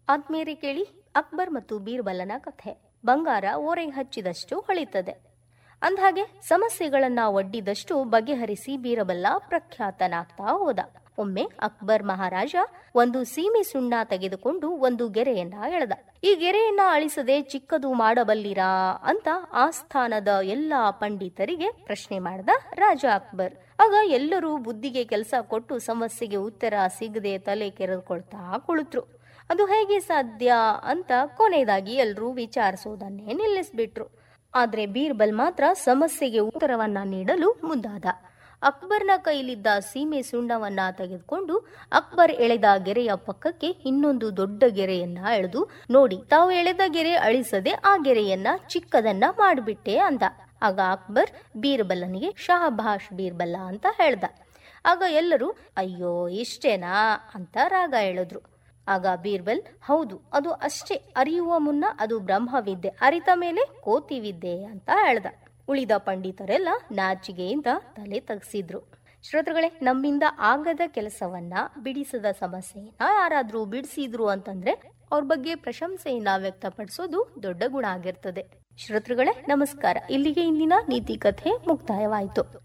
ಆದ್ಮೇಲೆ ಕೇಳಿ ಅಕ್ಬರ್ ಮತ್ತು ಬೀರ್ಬಲನ ಕಥೆ ಬಂಗಾರ ಓರೆ ಹಚ್ಚಿದಷ್ಟು ಹೊಳಿತದೆ ಅಂದ್ಹಾಗೆ ಸಮಸ್ಯೆಗಳನ್ನ ಒಡ್ಡಿದಷ್ಟು ಬಗೆಹರಿಸಿ ಬೀರಬಲ್ಲ ಪ್ರಖ್ಯಾತನಾಗ್ತಾ ಹೋದ ಒಮ್ಮೆ ಅಕ್ಬರ್ ಮಹಾರಾಜ ಒಂದು ಸೀಮೆ ಸುಣ್ಣ ತೆಗೆದುಕೊಂಡು ಒಂದು ಗೆರೆಯನ್ನ ಎಳೆದ ಈ ಗೆರೆಯನ್ನ ಅಳಿಸದೆ ಚಿಕ್ಕದು ಮಾಡಬಲ್ಲಿರಾ ಅಂತ ಆಸ್ಥಾನದ ಎಲ್ಲಾ ಪಂಡಿತರಿಗೆ ಪ್ರಶ್ನೆ ಮಾಡಿದ ರಾಜ ಅಕ್ಬರ್ ಆಗ ಎಲ್ಲರೂ ಬುದ್ಧಿಗೆ ಕೆಲಸ ಕೊಟ್ಟು ಸಮಸ್ಯೆಗೆ ಉತ್ತರ ಸಿಗದೆ ತಲೆ ಕೆರೆದುಕೊಳ್ತಾ ಕುಳಿತರು ಅದು ಹೇಗೆ ಸಾಧ್ಯ ಅಂತ ಕೊನೆಯದಾಗಿ ಎಲ್ಲರೂ ವಿಚಾರಿಸೋದನ್ನೇ ನಿಲ್ಲಿಸ್ಬಿಟ್ರು ಆದ್ರೆ ಬೀರ್ಬಲ್ ಮಾತ್ರ ಸಮಸ್ಯೆಗೆ ಉತ್ತರವನ್ನ ನೀಡಲು ಮುಂದಾದ ಅಕ್ಬರ್ನ ಕೈಲಿದ್ದ ಸೀಮೆ ಸುಣ್ಣವನ್ನ ತೆಗೆದುಕೊಂಡು ಅಕ್ಬರ್ ಎಳೆದ ಗೆರೆಯ ಪಕ್ಕಕ್ಕೆ ಇನ್ನೊಂದು ದೊಡ್ಡ ಗೆರೆಯನ್ನ ಎಳೆದು ನೋಡಿ ತಾವು ಎಳೆದ ಗೆರೆ ಅಳಿಸದೆ ಆ ಗೆರೆಯನ್ನ ಚಿಕ್ಕದನ್ನ ಮಾಡಿಬಿಟ್ಟೆ ಅಂದ ಆಗ ಅಕ್ಬರ್ ಬೀರ್ಬಲ್ಲನಿಗೆ ಶಹಭಾಷ್ ಬೀರ್ಬಲ್ಲ ಅಂತ ಹೇಳ್ದ ಆಗ ಎಲ್ಲರೂ ಅಯ್ಯೋ ಇಷ್ಟೇನಾ ಅಂತ ರಾಗ ಎಳೆದ್ರು ಆಗ ಬೀರ್ಬಲ್ ಹೌದು ಅದು ಅಷ್ಟೇ ಅರಿಯುವ ಮುನ್ನ ಅದು ಬ್ರಹ್ಮವಿದ್ಯೆ ಅರಿತ ಮೇಲೆ ಕೋತಿವಿದ್ಯೆ ಅಂತ ಹೇಳ್ದ ಉಳಿದ ಪಂಡಿತರೆಲ್ಲ ನಾಚಿಗೆಯಿಂದ ತಲೆ ತಗ್ಸಿದ್ರು ಶ್ರೋತೃಗಳೇ ನಮ್ಮಿಂದ ಆಗದ ಕೆಲಸವನ್ನ ಬಿಡಿಸದ ಸಮಸ್ಯೆಯನ್ನ ಯಾರಾದ್ರೂ ಬಿಡಿಸಿದ್ರು ಅಂತಂದ್ರೆ ಅವ್ರ ಬಗ್ಗೆ ಪ್ರಶಂಸೆಯನ್ನ ವ್ಯಕ್ತಪಡಿಸೋದು ದೊಡ್ಡ ಗುಣ ಆಗಿರ್ತದೆ ಶ್ರೋತೃಗಳೇ ನಮಸ್ಕಾರ ಇಲ್ಲಿಗೆ ಇಂದಿನ ನೀತಿ ಕಥೆ ಮುಕ್ತಾಯವಾಯಿತು